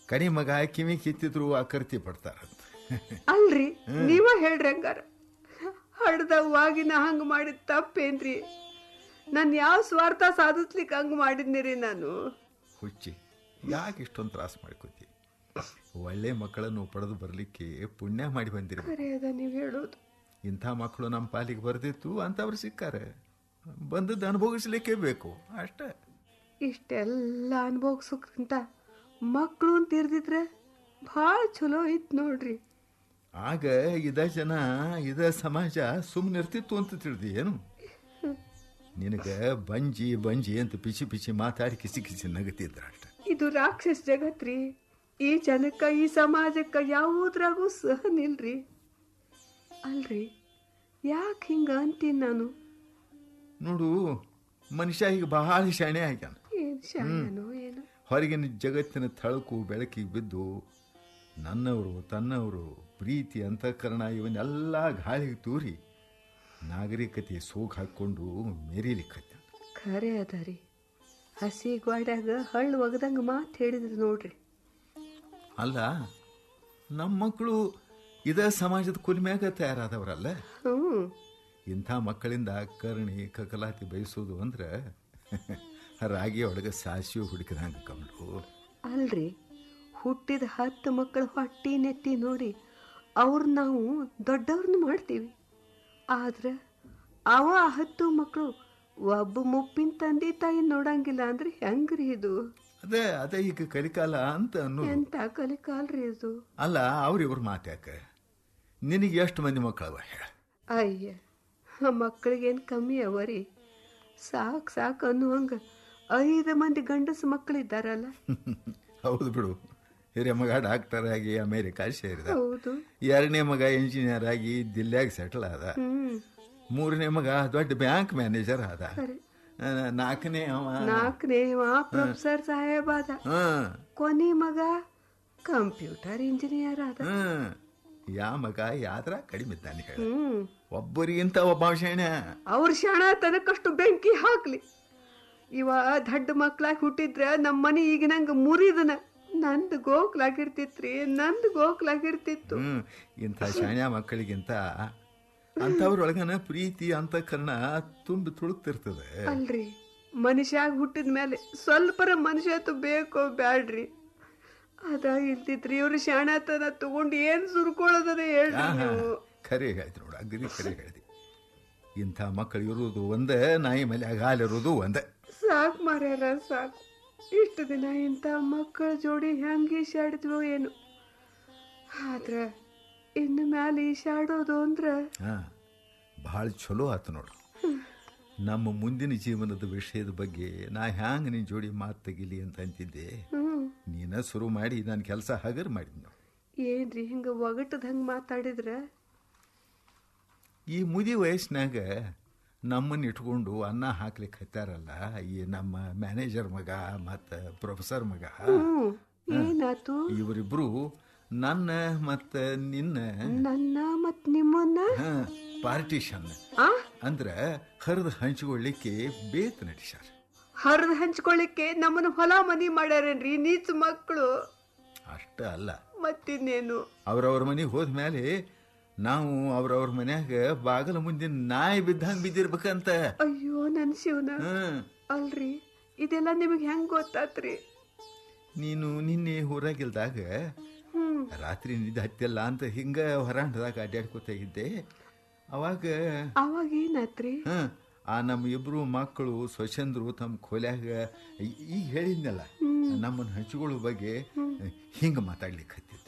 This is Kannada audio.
ಕಡಿ ಮಗ ಕಿವಿ ಕಿತ್ತಿದ್ರು ಆಕರ್ತಿ ಪಡ್ತಾರಂತ ಅಲ್ರಿ ನೀವ ಹೇಳ್ರಿ ಹಂಗಾರ ಹಡ್ದವಾಗಿನ ಹಂಗ ಮಾಡಿದ ತಪ್ಪೇನ್ರಿ ನಾನು ಯಾವ ಸ್ವಾರ್ಥ ಸಾಧಿಸ್ಲಿಕ್ಕೆ ಹಂಗ ಮಾಡಿದ್ನಿರಿ ನಾನು ಹುಚ್ಚಿ ಯಾಕೆ ಇಷ್ಟೊಂದು ತ್ರಾಸ ಮಾಡ್ಕೋತಿ ಒಳ್ಳೆ ಮಕ್ಕಳನ್ನು ಪಡೆದು ಬರಲಿಕ್ಕೆ ಪುಣ್ಯ ಮಾಡಿ ಬಂದಿರ್ಬೇಕು ಖರೆ ಅದ ನೀವು ಹೇಳೋದು ಇಂಥ ಮಕ್ಕಳು ನಮ್ಮ ಪಾಲಿಗೆ ಬರ್ದಿತ್ತು ಅಂತವ್ರು ಸಿಕ್ಕಾರೆ ಬಂದದ್ದು ಅನುಭವಿಸ್ಲಿಕ್ಕೆ ಬೇಕು ಅಷ್ಟೇ ಇಷ್ಟೆಲ್ಲ ಅನುಭವಿಸೋಕ್ಕಿಂತ ಮಕ್ಕಳು ಅಂತ ಇರ್ದಿದ್ರೆ ಭಾಳ ಚಲೋ ಇತ್ತು ನೋಡ್ರಿ ಆಗ ಇದ ಜನ ಇದ ಸಮಾಜ ಸುಮ್ಮನೆ ಇರ್ತಿತ್ತು ಅಂತ ತಿಳಿದಿ ಏನು ನಿನಗೆ ಬಂಜಿ ಬಂಜಿ ಅಂತ ಪಿಚಿ ಪಿಚಿ ಮಾತಾಡಿ ಕಿಸಿ ಕಿಸಿ ನಗತಿದ್ರ ಅಷ್ಟೆ ಇದು ರಾಕ್ಷಸ ಜಗತ್ರಿ ಈ ಜನಕ್ಕ ಈ ಸಮಾಜಕ್ಕ ಯಾವುದ್ರಾಗೂ ಸಹನಿಲ್ರಿ ಅಲ್ರಿ ಯಾಕೆ ಹಿಂಗ ಅಂತೀನಿ ನಾನು ನೋಡು ಮನುಷ್ಯ ಈಗ ಬಹಳ ಶಾಣೆ ಆಗ್ಯಾನ ಏನ್ ಶಾಣನೋ ಏನು ಹೊರಗಿನ ಜಗತ್ತಿನ ಥಳಕು ಬೆಳಕಿಗೆ ಬಿದ್ದು ನನ್ನವರು ತನ್ನವರು ಪ್ರೀತಿ ಅಂತಃಕರಣ ಇವನ್ನೆಲ್ಲ ಗಾಳಿಗೆ ತೂರಿ ನಾಗರಿಕತೆ ಸೋಗ್ ಹಾಕ್ಕೊಂಡು ಮೆರೀಲಿಕ್ಕತ್ತ ಖರೆ ಅದ ರೀ ಹಸಿ ಗ್ವಾಡ್ಯಾಗ ಹಳ್ಳು ಒಗದಂಗ ಮಾತು ಹೇಳಿದ್ರು ನೋಡ್ರಿ ಅಲ್ಲ ನಮ್ಮ ಮಕ್ಕಳು ಇದ ಸಮಾಜದ ಕುಲ್ಮ್ಯಾಗ ತಯಾರಾದವರಲ್ಲ ಹ್ಞೂ ಇಂಥ ಮಕ್ಕಳಿಂದ ಕರ್ಣಿ ಕಕಲಾತಿ ಬಯಸೋದು ಅಂದ್ರೆ ರಾಗಿ ಒಳಗೆ ಸಾಸಿವೆ ಹುಡುಕಿದಂಗೆ ಕಮಲು ಅಲ್ರಿ ಹುಟ್ಟಿದ ಹತ್ತು ಮಕ್ಕಳ ಹೊಟ್ಟಿ ನೆತ್ತಿ ನೋಡಿ ಅವ್ರ ನಾವು ದೊಡ್ಡವ್ರನ್ನ ಮಾಡ್ತೀವಿ ಆದ್ರೆ ಅವ ಆ ಹತ್ತು ಮಕ್ಕಳು ಒಬ್ಬ ಮುಪ್ಪಿನ ತಂದೆ ತಾಯಿ ನೋಡಂಗಿಲ್ಲ ಅಂದ್ರೆ ಹೆಂಗ್ರಿ ಇದು ಅದೇ ಅದೇ ಈಗ ಕಲಿಕಾಲ ಅಂತ ಅನ್ನೋದು ಎಂತ ಕಲಿಕಾಲ್ರಿ ಇದು ಅಲ್ಲ ಅವ್ರಿವ್ರ ಮಾತ್ಯಾಕ ನಿನಗೆ ಎಷ್ಟು ಮಂದಿ ಮಕ್ಕಳವ ಹೇಳ ಅಯ್ಯ ಆ ಮಕ್ಕಳಿಗೇನು ಕಮ್ಮಿ ಅವರಿ ಸಾಕು ಸಾಕು ಅನ್ನುವಂಗ ಐದು ಮಂದಿ ಗಂಡಸು ಮಕ್ಕಳಿದ್ದಾರಲ್ಲ ಹೌದು ಬಿಡು ಹಿರಿಯ ಮಗ ಡಾಕ್ಟರ್ ಆಗಿ ಅಮೇರಿಕಾ ಸೇರಿದ ಹೌದು ಎರಡನೇ ಮಗ ಇಂಜಿನಿಯರ್ ಆಗಿ ದಿಲ್ಲ್ಯಾಗ ಸೆಟ್ಲ್ ಆದ ಹ್ಮ್ ಮೂರನೇ ಮಗ ದೊಡ್ಡ ಬ್ಯಾಂಕ್ ಮ್ಯಾನೇಜರ್ ಆದ ಖರೆ. ಆ, ನಾಲ್ಕನೇ ಅವ ನಾಲ್ಕನೇ ಪ್ರೊಫೆಸರ್ ಸಾಹೇಬ್ ಆದ ಹಾ ಕೊನೆ ಮಗ ಕಂಪ್ಯೂಟರ್ ಇಂಜಿನಿಯರ್ ಆದ ಹ್ಮ್ ಯಾ ಮಗ ಯಾದ್ರ ಕಡಿಮೆ ಇದ್ದಾನೆ ಹೇಳ ಹ್ಮ್ ಒಬ್ಬರಿಗಿಂತ ಒಬ್ಬ ಶಾಣ ಅವ್ರ ಶಾಣ ತನಕಷ್ಟು ಬೆಂಕಿ ಹಾಕ್ಲಿ ಇವ ದಡ್ಡ ಮಕ್ಳಾಗಿ ಹುಟ್ಟಿದ್ರ ನಮ್ಮ ಮನೆ ಈಗ ನಂಗೆ ಮುರಿದನ ನಂದು ಗೋಕ್ಲಾಗಿರ್ತಿತ್ರಿ ನಂದು ಗೋಕ್ಲಾಗಿರ್ತಿತ್ತು ಹ್ಮ್ ಇಂಥ ಶಾಣ್ಯ ಮಕ್ಕಳಿಗಿಂತ ಅಂಥವ್ರೊಳಗನ ಪ್ರೀತಿ ಅಂತಃಕರಣ ತುಂಬಿ ತುಳುಕ್ತಿರ್ತದೆ ಅಲ್ರಿ ಮನುಷ್ಯಾಗ ಹುಟ್ಟಿದ ಮೇಲೆ ಸ್ವಲ್ಪರ ಮನುಷ್ಯತ್ವ ಬೇಕೋ ಬ್ಯಾಡ್ರಿ ಅದ ಇಲ್ದಿದ್ರಿ ಇವ್ರ ಶಾಣತನ ತಗೊಂಡು ಏನ್ ಸುರ್ಕೊಳ್ಳೋದದ ಹೇಳ್ರಿ ಆಹಾ, ನೀವು ಖರೆ ಹೇಳ್ತಿ ನೋಡು ಅಗ್ರಿ ಖರೆ ಹೇಳ್ತಿ ಇಂಥ ಮಕ್ಕಳು ಇರುವುದು ಒಂದೇ ನಾಯಿ ಮೇಲೆ ಹಾಲಿರೋದು ಒಂದೇ ಸಾಕ್ ಮಾರ್ಯಾರ ಸಾಕು ಇಷ್ಟು ದಿನ ಇಂಥ ಮಕ್ಕಳ ಜೋಡಿ ಹೆಂಗ್ ಈಶಾಡಿದ್ವೋ ಏನು ಆದ್ರ ಇನ್ನು ಮ್ಯಾಲೆ ಈಶಾಡೋದು ಅಂದ್ರ ಹಾ ಭಾಳ ಚಲೋ ಆತು ನೋಡು ನಮ್ಮ ಮುಂದಿನ ಜೀವನದ ವಿಷಯದ ಬಗ್ಗೆ ನಾ ಹ್ಯಾಂಗ ನಿನ್ ಜೋಡಿ ಮಾತು ತೆಗಿಲಿ ಅಂತ ಅಂತಿದ್ದೆ ಹ್ಮ್ ನೀನ ಶುರು ಮಾಡಿ ನಾನು ಕೆಲಸ ಹಗರ್ ಮಾಡಿದ್ ನೋಡು ಏನ್ರಿ ಹಿಂಗ ಒಗಟದ ಹಂಗ ಮಾತಾಡಿದ್ರ ಈ ಮುದಿ ವಯಸ್ಸಿನಾಗ ನಮ್ಮನ್ನ ಇಟ್ಕೊಂಡು ಅನ್ನ ಹಾಕ್ಲಿಕ್ಕೆ ಹತ್ತಾರಲ್ಲ ಈ ನಮ್ಮ ಮ್ಯಾನೇಜರ್ ಮಗ ಮತ್ತು ಪ್ರೊಫೆಸರ್ ಮಗ ಹ್ಮ್ ಏನಾತು ಇವರಿಬ್ರು ನನ್ನ ಮತ್ತು ನಿನ್ನ ನನ್ನ ಮತ್ ನಿಮ್ಮನ್ನ ಪಾರ್ಟಿಷನ್ ಆ ಅಂದ್ರೆ ಹರಿದು ಹಂಚಿಕೊಳ್ಳಿಕ್ಕೆ ಬೇತ್ ನಡೆಸ್ಯಾರ ಹರಿದು ಹಂಚ್ಕೊಳ್ಳಿಕ್ಕೆ ನಮ್ಮನ್ನ ಹೊಲ ಮನಿ ಮಾಡ್ಯಾರೇನ್ರಿ ನೀಚ ಮಕ್ಕಳು ಅಷ್ಟ ಅಲ್ಲ ಮತ್ತಿನ್ನೇನು ಅವ್ರವ್ರ ಮನೆಗೆ ಹೋದ್ಮೇಲೆ ನಾವು ಅವ್ರವ್ರ ಮನ್ಯಾಗ ಬಾಗಲ ಮುಂದಿನ ನಾಯಿ ಬಿದ್ದಂಗೆ ಬಿದ್ದಿರ್ಬೇಕಂತ ಅಯ್ಯೋ ನನ್ ಶಿವನ ಹ್ಮ್ ಅಲ್ರಿ ಇದೆಲ್ಲ ನಿಮಗ್ ಹೆಂಗ್ ಗೊತ್ತಾತ್ರಿ ನೀನು ನಿನ್ನೆ ಊರಾಗಿಲ್ದಾಗ ಹ್ಮ್ ರಾತ್ರಿ ನಿದ್ದೆ ಹತ್ತಿಲ್ಲ ಅಂತ ಹಿಂಗ ಹೊರಾಂಡದಾಗ ಅಡ್ಡಾಡ್ಕೊತ ಇದ್ದೆ ಅವಾಗ ಅವಾಗ ಏನಾತ್ರಿ ಹ ಆ ನಮ್ಮ ಇಬ್ರು ಮಕ್ಕಳು ಸ್ವಚಂದ್ರು ತಮ್ಮ ಕೊಲ್ಯಾಗ ಈ- ಈಗ ಹೇಳಿದ್ನಲ್ಲ ನಮ್ಮನ್ನ ಹಂಚಿಕೊಳ್ಳೋ ಬಗ್ಗೆ ಹಿಂಗ ಮಾತಾಡ್ಲಿಕ್ಕೆ ಹತ್ತಿದ್ರು